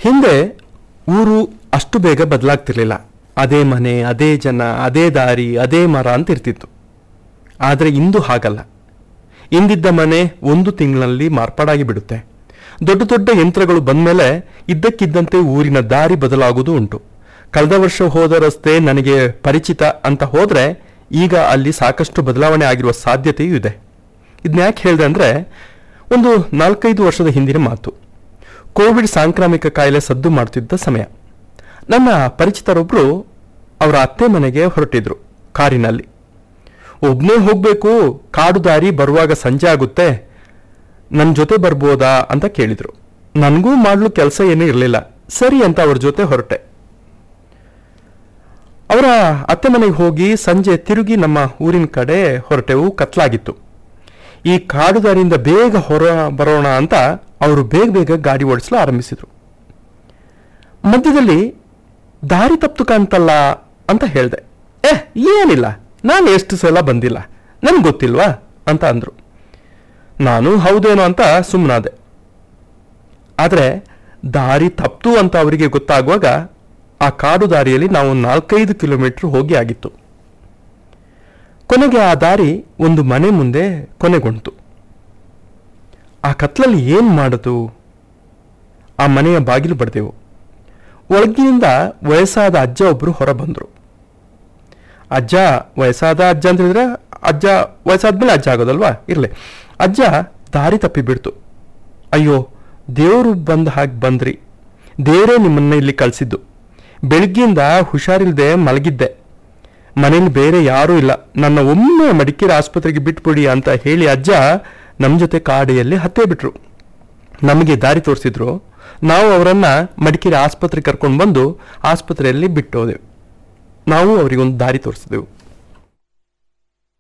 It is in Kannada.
ಹಿಂದೆ ಊರು ಅಷ್ಟು ಬೇಗ ಬದಲಾಗ್ತಿರ್ಲಿಲ್ಲ ಅದೇ ಮನೆ ಅದೇ ಜನ ಅದೇ ದಾರಿ ಅದೇ ಮರ ಅಂತ ಇರ್ತಿತ್ತು ಆದರೆ ಇಂದು ಹಾಗಲ್ಲ ಇಂದಿದ್ದ ಮನೆ ಒಂದು ತಿಂಗಳಲ್ಲಿ ಮಾರ್ಪಾಡಾಗಿ ಬಿಡುತ್ತೆ ದೊಡ್ಡ ದೊಡ್ಡ ಯಂತ್ರಗಳು ಬಂದ್ಮೇಲೆ ಇದ್ದಕ್ಕಿದ್ದಂತೆ ಊರಿನ ದಾರಿ ಬದಲಾಗುವುದು ಉಂಟು ಕಳೆದ ವರ್ಷ ಹೋದ ರಸ್ತೆ ನನಗೆ ಪರಿಚಿತ ಅಂತ ಹೋದ್ರೆ ಈಗ ಅಲ್ಲಿ ಸಾಕಷ್ಟು ಬದಲಾವಣೆ ಆಗಿರುವ ಸಾಧ್ಯತೆಯೂ ಇದೆ ಇದನ್ನ ಯಾಕೆ ಹೇಳಿದೆ ಅಂದ್ರೆ ಒಂದು ನಾಲ್ಕೈದು ವರ್ಷದ ಹಿಂದಿನ ಮಾತು ಕೋವಿಡ್ ಸಾಂಕ್ರಾಮಿಕ ಕಾಯಿಲೆ ಸದ್ದು ಮಾಡ್ತಿದ್ದ ಸಮಯ ನನ್ನ ಪರಿಚಿತರೊಬ್ರು ಅವರ ಅತ್ತೆ ಮನೆಗೆ ಹೊರಟಿದ್ರು ಕಾರಿನಲ್ಲಿ ಒಬ್ನೇ ಹೋಗ್ಬೇಕು ಕಾಡು ದಾರಿ ಬರುವಾಗ ಸಂಜೆ ಆಗುತ್ತೆ ನನ್ನ ಜೊತೆ ಬರ್ಬೋದಾ ಅಂತ ಕೇಳಿದ್ರು ನನಗೂ ಮಾಡಲು ಕೆಲಸ ಏನೂ ಇರಲಿಲ್ಲ ಸರಿ ಅಂತ ಅವ್ರ ಜೊತೆ ಹೊರಟೆ ಅವರ ಅತ್ತೆ ಮನೆಗೆ ಹೋಗಿ ಸಂಜೆ ತಿರುಗಿ ನಮ್ಮ ಊರಿನ ಕಡೆ ಹೊರಟೆವು ಕತ್ಲಾಗಿತ್ತು ಈ ಕಾಡು ದಾರಿಯಿಂದ ಬೇಗ ಹೊರ ಬರೋಣ ಅಂತ ಅವರು ಬೇಗ ಬೇಗ ಗಾಡಿ ಓಡಿಸಲು ಆರಂಭಿಸಿದ್ರು ಮಧ್ಯದಲ್ಲಿ ದಾರಿ ತಪ್ಪು ಕಾಣ್ತಲ್ಲ ಅಂತ ಹೇಳಿದೆ ಏ ಏನಿಲ್ಲ ನಾನು ಎಷ್ಟು ಸಲ ಬಂದಿಲ್ಲ ನನ್ಗೆ ಗೊತ್ತಿಲ್ವಾ ಅಂತ ಅಂದ್ರು ನಾನು ಹೌದೇನೋ ಅಂತ ಸುಮ್ಮನಾದೆ ಆದರೆ ದಾರಿ ತಪ್ತು ಅಂತ ಅವರಿಗೆ ಗೊತ್ತಾಗುವಾಗ ಆ ಕಾಡು ದಾರಿಯಲ್ಲಿ ನಾವು ನಾಲ್ಕೈದು ಕಿಲೋಮೀಟರ್ ಹೋಗಿ ಆಗಿತ್ತು ಕೊನೆಗೆ ಆ ದಾರಿ ಒಂದು ಮನೆ ಮುಂದೆ ಕೊನೆಗೊಂಡ್ತು ಆ ಕತ್ಲಲ್ಲಿ ಏನು ಮಾಡೋದು ಆ ಮನೆಯ ಬಾಗಿಲು ಬಡ್ದೆವು ಒಳಗಿನಿಂದ ವಯಸ್ಸಾದ ಅಜ್ಜ ಒಬ್ಬರು ಹೊರ ಬಂದರು ಅಜ್ಜ ವಯಸ್ಸಾದ ಅಜ್ಜ ಅಂತ ಹೇಳಿದ್ರೆ ಅಜ್ಜ ವಯಸ್ಸಾದ್ಮೇಲೆ ಅಜ್ಜ ಆಗೋದಲ್ವಾ ಇರಲಿ ಅಜ್ಜ ದಾರಿ ತಪ್ಪಿ ಬಿಡ್ತು ಅಯ್ಯೋ ದೇವರು ಬಂದ ಹಾಗೆ ಬಂದ್ರಿ ದೇವರೇ ನಿಮ್ಮನ್ನ ಇಲ್ಲಿ ಕಳಿಸಿದ್ದು ಬೆಳಗ್ಗೆಯಿಂದ ಹುಷಾರಿಲ್ಲದೆ ಮಲಗಿದ್ದೆ ಮನೇಲಿ ಬೇರೆ ಯಾರೂ ಇಲ್ಲ ನನ್ನ ಒಮ್ಮೆ ಮಡಿಕೇರಿ ಆಸ್ಪತ್ರೆಗೆ ಬಿಟ್ಬಿಡಿ ಅಂತ ಹೇಳಿ ಅಜ್ಜ ನಮ್ಮ ಜೊತೆ ಕಾಡಿಯಲ್ಲಿ ಹತ್ತೇ ಬಿಟ್ರು ನಮಗೆ ದಾರಿ ತೋರಿಸಿದ್ರು ನಾವು ಅವರನ್ನ ಮಡಿಕೇರಿ ಆಸ್ಪತ್ರೆಗೆ ಕರ್ಕೊಂಡು ಬಂದು ಆಸ್ಪತ್ರೆಯಲ್ಲಿ ಬಿಟ್ಟು ಹೋದೆವು ನಾವು ಅವರಿಗೊಂದು ದಾರಿ ತೋರಿಸಿದೆವು